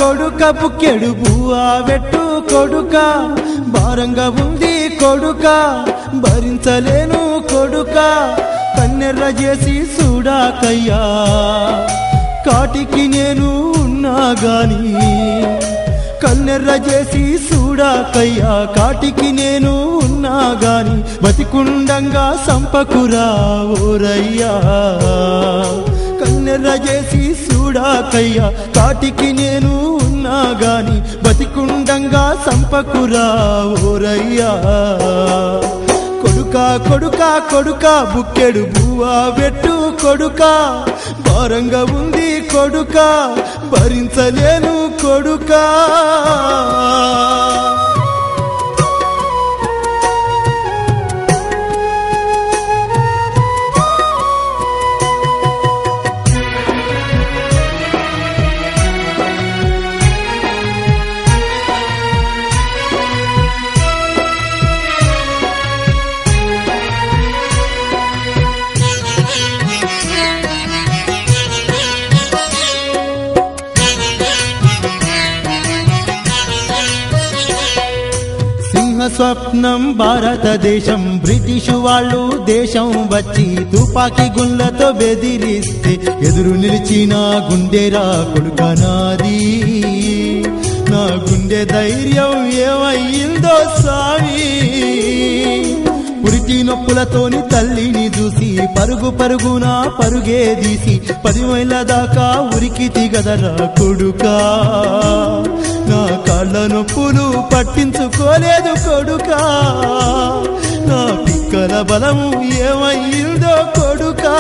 కొడుక బుక్కెడు బువ్వా వెట్టు కొడుక భారంగా ఉంది కొడుక భరించలేను కొడుక కన్నెర్ర చేసి చూడాకయ్యా కాటికి నేను ఉన్నా గాని కన్నెర్ర చేసి చూడాకయ్యా కాటికి నేను ఉన్నా గాని బతికుండంగా సంపకురా ఓరయ్యా కన్నెర్ర చేసి చూడాకయ్యా కాటికి నేను ఉన్నా గాని బతికుండంగా సంపకురా ఓరయ్యా కొడుక కొడుక కొడుక బుక్కెడు బువ్వా పెట్టు కొడుక భారంగా ఉంది కొడుక భరించలేను కొడుక సింహ స్వప్నం భారతదేశం బ్రిటిషు వాళ్ళు దేశం వచ్చి తుపాకీ గుండ్లతో బెదిరిస్తే ఎదురు నిలిచిన గుండెరా కొడుకనాది నా గుండె ధైర్యం ఏమయ్యిందో స్వామి పురిటి నొప్పులతోని తల్లిని చూసి పరుగు పరుగున పరుగే తీసి పది మైళ్ళ దాకా ఉరికి తిగదరా కొడుకా నా కాళ్ళ నొప్పులు పట్టించుకోలేదు కొడుకా నా పిక్కల బలము ఏమయ్యిందో కొడుకా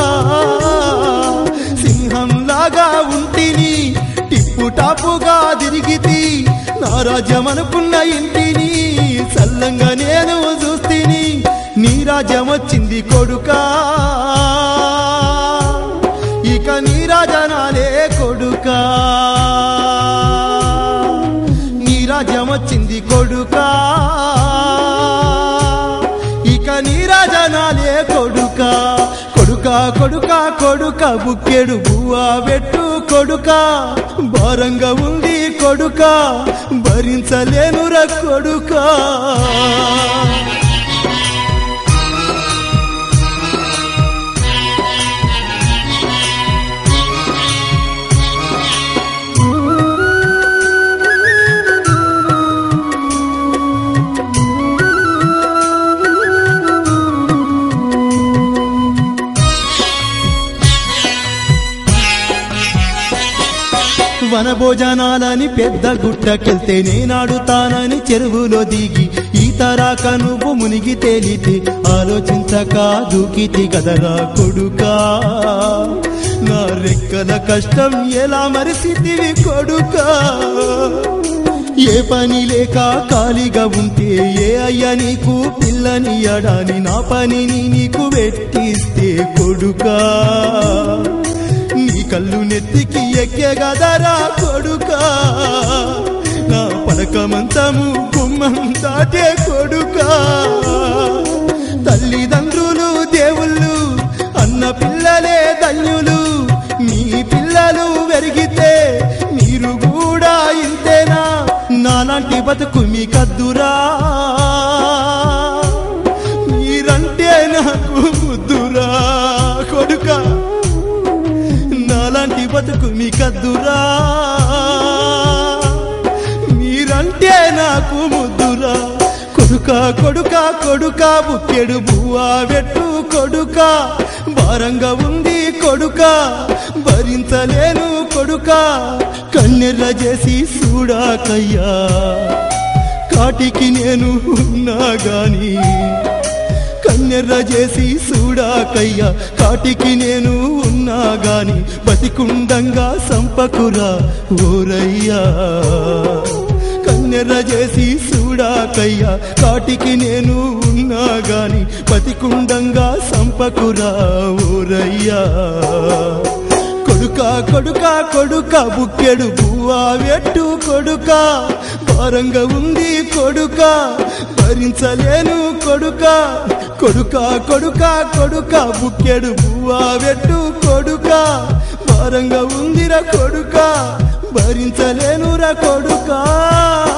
సింహంలాగా ఉంటిని టిప్పు టాపుగా తిరిగితి నా రాజ్యం అనుకున్న ఇంటిని సల్లంగా నేను చూస్తిని నీ రాజ్యం వచ్చింది కొడుకా ఇక నీ రాజనాలే కొడుకా నీ రాజ్యం వచ్చింది కొడుకా ఇక నీ రాజనాలే కొడుకా కొడుక కొడుక కొడుక బుక్కెడు బువ్వా పెట్టు కొడుక భారంగా ఉంది కొడుక భరించలేనురా కొడుకా వనభోజనాలని పెద్ద గుట్టకెళ్తే నేనాడుతానని చెరువులో దిగి ఈతరాక నువ్వు మునిగి తేలితే ఆలోచించక దూకితి గదరా కొడుకా నా రెక్కల కష్టం ఎలా మరిసితివి కొడుకా ఏ పని లేక ఖాళీగా ఉంటే ఏ అయ్యా నీకు పిల్లని అడాని నా పనిని నీకు పెట్టిస్తే కొడుకా నీ కళ్ళు నెత్తికి ఎక్కే గదరా కొడుకా నా పలక మంచము గుమ్మం దాటే కొడుకా తల్లిదండ్రులు దేవుళ్ళు అన్న పిల్లలే ధన్యులు మీ పిల్లలు వెరిగితే మీరు కూడా ఇంతేనా నాలాంటి బతుకు మీ కద్దురా మీరంటే నాకు ముద్దురా కొడుకా నాలాంటి బతుకు మీ కద్దురా మీరంటే నాకు ముద్దురా కొడుక కొడుక కొడుక బుక్కెడు బువ్వా పెట్టు కొడుక భారంగా ఉంది కొడుక భరించలేను కొడుక కన్నెర్ర చేసి చూడాకయ్యా కాటికి నేను ఉన్నా గాని కన్నెర్ర చేసి చూడాకయ్యా కాటికి నేను ఉన్నా గాని బతికుండంగా సంపకురా ఓరయ్యా కన్నెర్ర చేసి చూడాకయ్యా కాటికి నేను ఉన్నా గాని బతికుండంగా సంపకురా ఓరయ్యా కొడుక కొడుక కొడుక బుక్కెడు బువ్వా వెట్టు కొడుక భారంగా ఉంది కొడుక భరించలేను కొడుక కొడుక కొడుక కొడుక బుక్కెడు బువ్వా వెట్టు కొడుక భారంగా ఉందిరా కొడుక భరించలేనురా కొడుకా